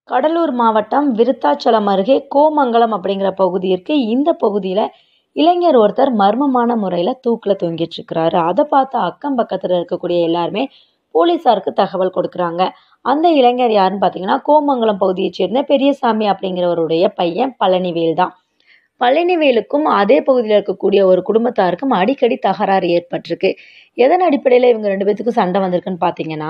கடலூர் மாவட்டம் விருத்தாச்சலம் அருகே கோமங்கலம் அப்படிங்கிற பகுதி இருக்குது இந்த பகுதியில் இளைஞர் ஒருத்தர் மர்மமான முறையில் தூக்கில் தொங்கிட்டு இருக்கிறாரு அதை பார்த்து அக்கம் பக்கத்தில் இருக்கக்கூடிய எல்லாருமே போலீஸாருக்கு தகவல் கொடுக்குறாங்க அந்த இளைஞர் யாருன்னு பார்த்தீங்கன்னா கோமங்கலம் பகுதியைச் சேர்ந்த பெரியசாமி அப்படிங்கிறவருடைய பையன் பழனிவேல் தான் பழனிவேலுக்கும் அதே பகுதியில் இருக்கக்கூடிய ஒரு குடும்பத்தாருக்கும் அடிக்கடி தகராறு ஏற்பட்டிருக்கு எதன் அடிப்படையில் இவங்க ரெண்டு பேத்துக்கும் சண்டை வந்திருக்குன்னு பார்த்தீங்கன்னா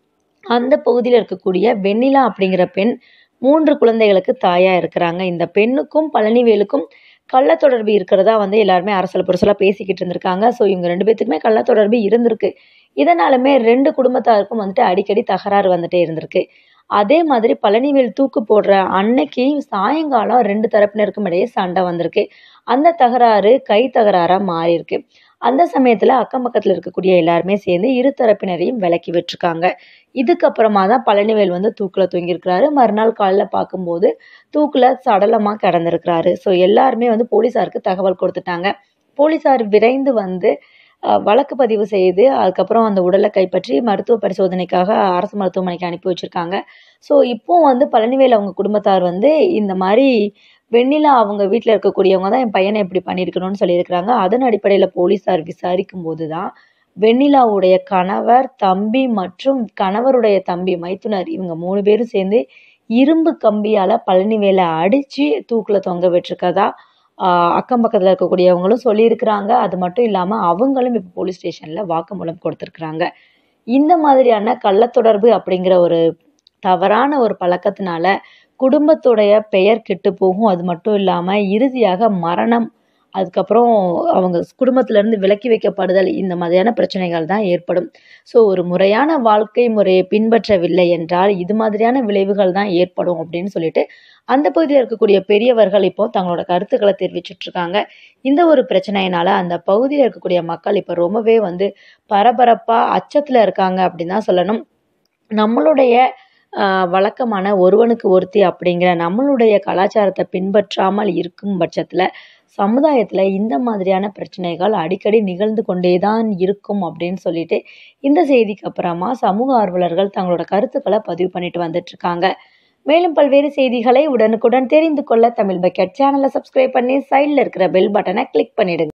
அந்த பகுதியில் இருக்கக்கூடிய வெண்ணிலா அப்படிங்கிற பெண் மூன்று குழந்தைகளுக்கு தாயாக இருக்கிறாங்க இந்த பெண்ணுக்கும் பழனிவேலுக்கும் கள்ள தொடர்பு இருக்கிறதா வந்து எல்லாருமே அரசல் புரசலாக பேசிக்கிட்டு இருந்திருக்காங்க ஸோ இவங்க ரெண்டு பேத்துக்குமே கள்ள தொடர்பு இருந்திருக்கு இதனாலுமே ரெண்டு குடும்பத்தாருக்கும் வந்துட்டு அடிக்கடி தகராறு வந்துட்டே இருந்திருக்கு அதே மாதிரி பழனிவேல் தூக்கு போடுற அன்னைக்கு சாயங்காலம் ரெண்டு தரப்பினருக்கும் இடையே சண்டை வந்திருக்கு அந்த தகராறு கை தகராறாக மாறியிருக்கு அந்த சமயத்தில் அக்கம் பக்கத்தில் இருக்கக்கூடிய எல்லாருமே சேர்ந்து இரு தரப்பினரையும் விலக்கி விட்டுருக்காங்க இதுக்கப்புறமா தான் பழனிவேல் வந்து தூக்கில் தொங்கியிருக்கிறாரு மறுநாள் காலையில் பார்க்கும்போது தூக்கில் சடலமாக கிடந்திருக்கிறாரு ஸோ எல்லாருமே வந்து போலீஸாருக்கு தகவல் கொடுத்துட்டாங்க போலீஸார் விரைந்து வந்து வழக்கு பதிவு செய்து அதுக்கப்புறம் அந்த உடலை கைப்பற்றி மருத்துவ பரிசோதனைக்காக அரசு மருத்துவமனைக்கு அனுப்பி வச்சுருக்காங்க ஸோ இப்போ வந்து பழனிவேல் அவங்க குடும்பத்தார் வந்து இந்த மாதிரி வெண்ணிலா அவங்க வீட்டில் இருக்கக்கூடியவங்க தான் என் பையனை இப்படி பண்ணியிருக்கணும்னு சொல்லியிருக்கிறாங்க அதன் அடிப்படையில் போலீஸார் விசாரிக்கும் போது தான் வெண்ணிலாவுடைய கணவர் தம்பி மற்றும் கணவருடைய தம்பி மைத்துனர் இவங்க மூணு பேரும் சேர்ந்து இரும்பு கம்பியால் பழனிவேலை அடித்து தூக்கில் தொங்க விட்டுருக்கதா அக்கம் பக்கத்தில் இருக்கக்கூடியவங்களும் சொல்லியிருக்கிறாங்க அது மட்டும் இல்லாமல் அவங்களும் இப்போ போலீஸ் ஸ்டேஷனில் வாக்குமூலம் கொடுத்துருக்குறாங்க இந்த மாதிரியான கள்ளத்தொடர்பு அப்படிங்கிற ஒரு தவறான ஒரு பழக்கத்தினால குடும்பத்துடைய பெயர் கெட்டு போகும் அது மட்டும் இல்லாமல் இறுதியாக மரணம் அதுக்கப்புறம் அவங்க குடும்பத்திலேருந்து விலக்கி வைக்கப்படுதல் இந்த மாதிரியான பிரச்சனைகள் தான் ஏற்படும் ஸோ ஒரு முறையான வாழ்க்கை முறையை பின்பற்றவில்லை என்றால் இது மாதிரியான விளைவுகள் தான் ஏற்படும் அப்படின்னு சொல்லிட்டு அந்த பகுதியில் இருக்கக்கூடிய பெரியவர்கள் இப்போ தங்களோட கருத்துக்களை தெரிவிச்சிட்ருக்காங்க இந்த ஒரு பிரச்சனையினால அந்த பகுதியில் இருக்கக்கூடிய மக்கள் இப்போ ரொம்பவே வந்து பரபரப்பாக அச்சத்தில் இருக்காங்க அப்படின்னு தான் சொல்லணும் நம்மளுடைய வழக்கமான ஒருவனுக்கு ஒருத்தி அப்படிங்கிற நம்மளுடைய கலாச்சாரத்தை பின்பற்றாமல் இருக்கும் பட்சத்தில் சமுதாயத்தில் இந்த மாதிரியான பிரச்சனைகள் அடிக்கடி நிகழ்ந்து கொண்டே தான் இருக்கும் அப்படின்னு சொல்லிட்டு இந்த செய்திக்கு அப்புறமா சமூக ஆர்வலர்கள் தங்களோட கருத்துக்களை பதிவு பண்ணிட்டு வந்துட்டுருக்காங்க மேலும் பல்வேறு செய்திகளை உடனுக்குடன் தெரிந்து கொள்ள தமிழ் பக்கெட் சேனலை சப்ஸ்கிரைப் பண்ணி சைடில் இருக்கிற பெல் பட்டனை கிளிக் பண்ணிடுங்க